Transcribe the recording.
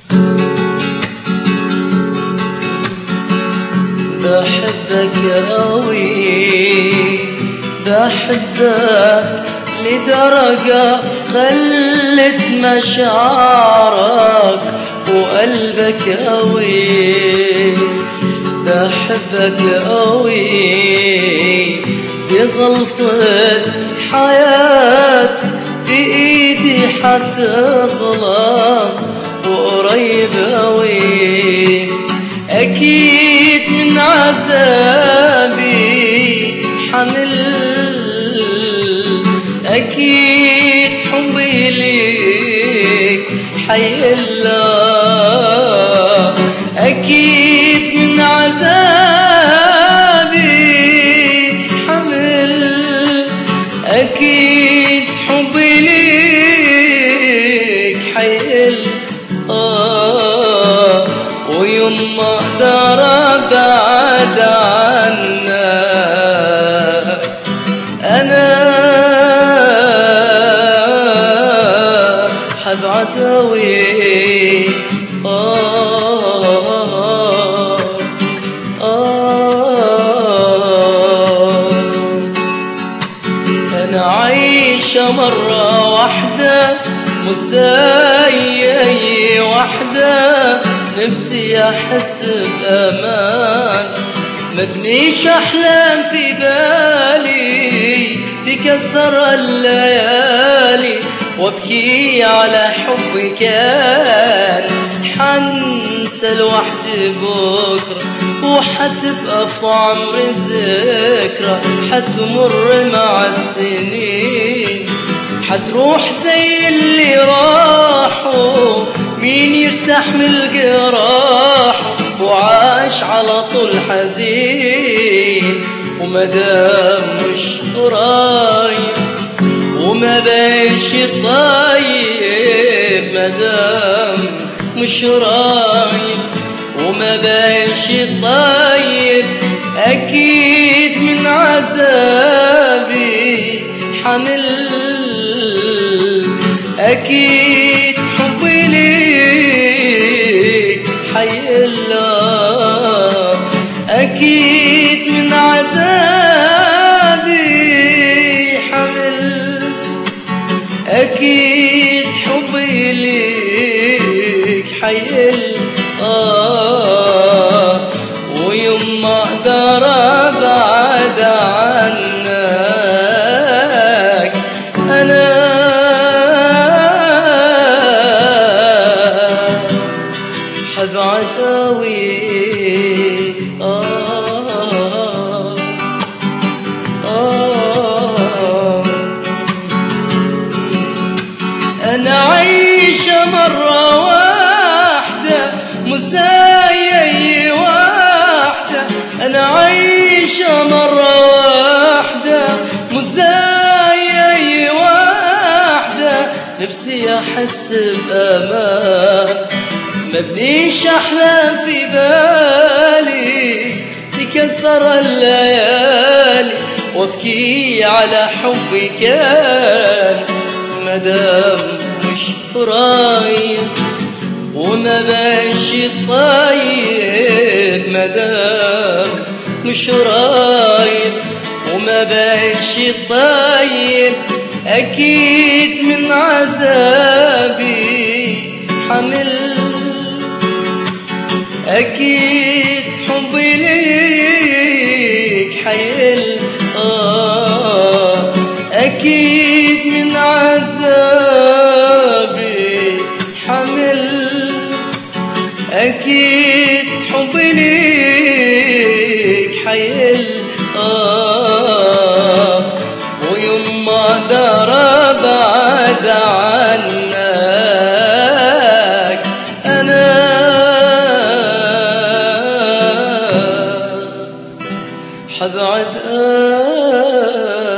بحبك قوي بحبك لدرجة خلت مشاعرك وقلبك قوي بحبك قوي دي غلطة حياتي بإيدي حتخلص وقريب قوي أكيد من عذابي حمل أكيد حبي ليك حيلا أكيد من عذابي حمل أكيد حبي ليك حيل آه ويوم ما أقدر أبعد عنك أنا حبعد أوي آه آه أنا عايشة مرة واحدة مش زي أي واحدة نفسي أحس بأمان مبنيش أحلام في بالي تكسر الليالي وابكي على حب كان حنسى لوحدي بكرة وحتبقى في عمري ذكرى حتمر مع السنين حتروح زي اللي راحوا مين يستحمل جراحه وعاش على طول حزين ومدام مش قريب وما بيش طيب مدام مش رايب وما بيش طيب أكيد من عذابي حمل أكيد حبي ليك حيلا أكيد من عذابي حمل أكيد حبي ليك حيل آه ويوم ما أقدر أبعد عنك أنا حبعد أوي آه آه أنا عايشة مرة واحدة مش زي أي واحدة أنا عايشة مرة واحدة مش زي أي واحدة نفسي أحس بأمان مبنيش أحلام في بالي تكسر الليالي وابكي على حبي كان مدام مش قريب وما ماشي طيب مدام مش رايب وما ماشي طيب أكيد من عذابي حمل أكيد حبي ليك حيل آه أكيد من عذابي حمل أكيد حبي ليك حيل آه ويوم ما أقدر أبعد عنك أنا حبعد